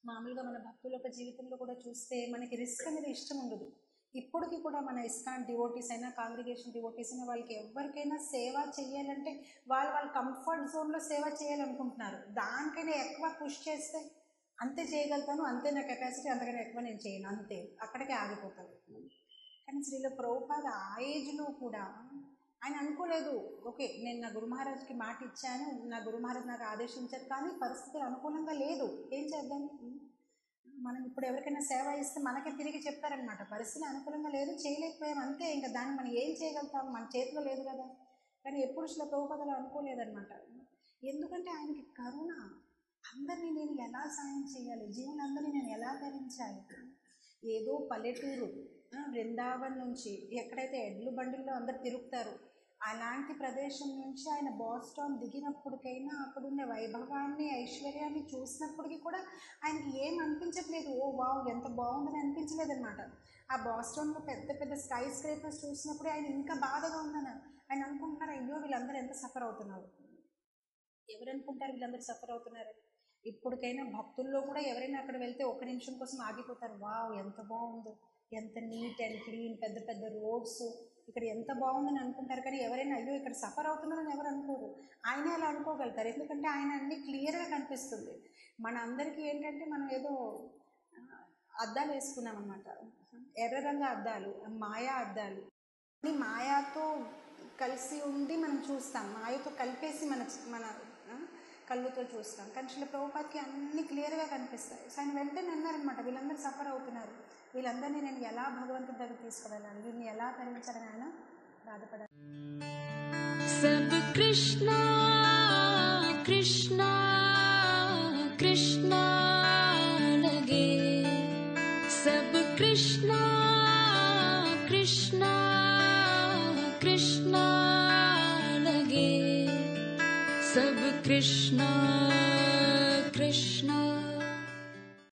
మామూలుగా మన భక్తుల యొక్క జీవితంలో కూడా చూస్తే మనకి రిస్క్ అనేది ఇష్టం ఉండదు ఇప్పటికి కూడా మన ఇస్కాన్ డివోటీస్ అయినా కాంగ్రిగేషన్ డివోటీస్ అయినా వాళ్ళకి ఎవరికైనా సేవ చేయాలంటే వాళ్ళు వాళ్ళ కంఫర్ట్ జోన్లో సేవ చేయాలనుకుంటున్నారు దానికైనా ఎక్కువ పుష్ చేస్తే అంతే చేయగలుగుతాను అంతే నా కెపాసిటీ అంతకన్నా ఎక్కువ నేను చేయను అంతే అక్కడికే ఆగిపోతాను కానీ శ్రీల ప్రభుపాద ఆ ఏజ్లో కూడా ఆయన అనుకోలేదు ఓకే నేను నా గురు మహారాజ్కి మాట ఇచ్చాను నా గురు మహారాజ్ నాకు ఆదేశించారు కానీ పరిస్థితులు అనుకూలంగా లేదు ఏం చేద్దాం మనం ఇప్పుడు ఎవరికైనా సేవ ఇస్తే మనకే తిరిగి చెప్తారనమాట పరిస్థితి అనుకూలంగా లేదు చేయలేకపోయాం అంతే ఇంకా దాన్ని మనం ఏం చేయగలుగుతాం మన చేతిలో లేదు కదా కానీ ఎప్పుడు శ్రీల ప్రభుపాదలు అనుకోలేదన్నమాట ఎందుకంటే ఆయనకి కరుణ అందరినీ నేను ఎలా సాయం చేయాలి జీవులందరినీ నేను ఎలా ధరించాలి ఏదో పల్లెటూరు ఆ, బృందావన్ నుంచి ఎక్కడైతే ఎడ్లు బండిల్లో అందరు తిరుగుతారు అలాంటి ప్రదేశం నుంచి ఆయన బాస్టాన్ దిగినప్పటికైనా అక్కడున్న వైభవాన్ని ఐశ్వర్యాన్ని చూసినప్పటికీ కూడా ఆయనకి ఏం అనిపించట్లేదు ఓ వావ్ ఎంత బాగుందని అనిపించలేదన్నమాట ఆ బాస్టాన్లో పెద్ద పెద్ద స్కై స్క్రేపర్స్ చూసినప్పుడే ఆయన ఇంకా బాధగా ఉందన్నారు ఆయన అనుకుంటున్నారు అయ్యో వీళ్ళందరూ ఎంత సఫర్ అవుతున్నారు ఎవరు అనుకుంటారు వీళ్ళందరూ సఫర్ అవుతున్నారు ఇప్పటికైనా భక్తుల్లో కూడా ఎవరైనా అక్కడ వెళ్తే ఒక నిమిషం కోసం ఆగిపోతారు వావ్ ఎంత బాగుందో ఎంత నీట్ అండ్ క్లీన్ పెద్ద పెద్ద రోడ్స్ ఇక్కడ ఎంత బాగుందని అనుకుంటారు కానీ ఎవరైనా అయ్యో ఇక్కడ సఫర్ అవుతున్నారని ఎవరు అనుకోరు ఆయన అలా అనుకోగలుగుతారు ఎందుకంటే ఆయన అన్ని క్లియర్గా కనిపిస్తుంది మన అందరికీ ఏంటంటే మనం ఏదో ఆ, అద్దాలు వేసుకున్నాం అనమాట ఎర్ర రంగు అద్దాలు మాయా అద్దాలు అన్ని మాయాతో కలిసి ఉండి మనం చూస్తాం మాయతో కలిపేసి మన మన ఆ, కళ్ళుతో చూస్తాం కానీ శ్రీ ప్రభుపాద్కి అన్ని క్లియర్గా కనిపిస్తాయి సో ఆయన వెంటనే అన్నారనమాట వీళ్ళందరూ సఫర్ అవుతున్నారు వీళ్ళందరినీ నేను ఎలా భగవంతుడి దగ్గర తీసుకువెళ్ళాలి వీళ్ళని ఎలా తరించాలని ఆయన బాధపడాలి सब कृष्णा कृष्णा कृष्णा लगे सब कृष्णा कृष्णा कृष्णा लगे सब कृष्णा कृष्णा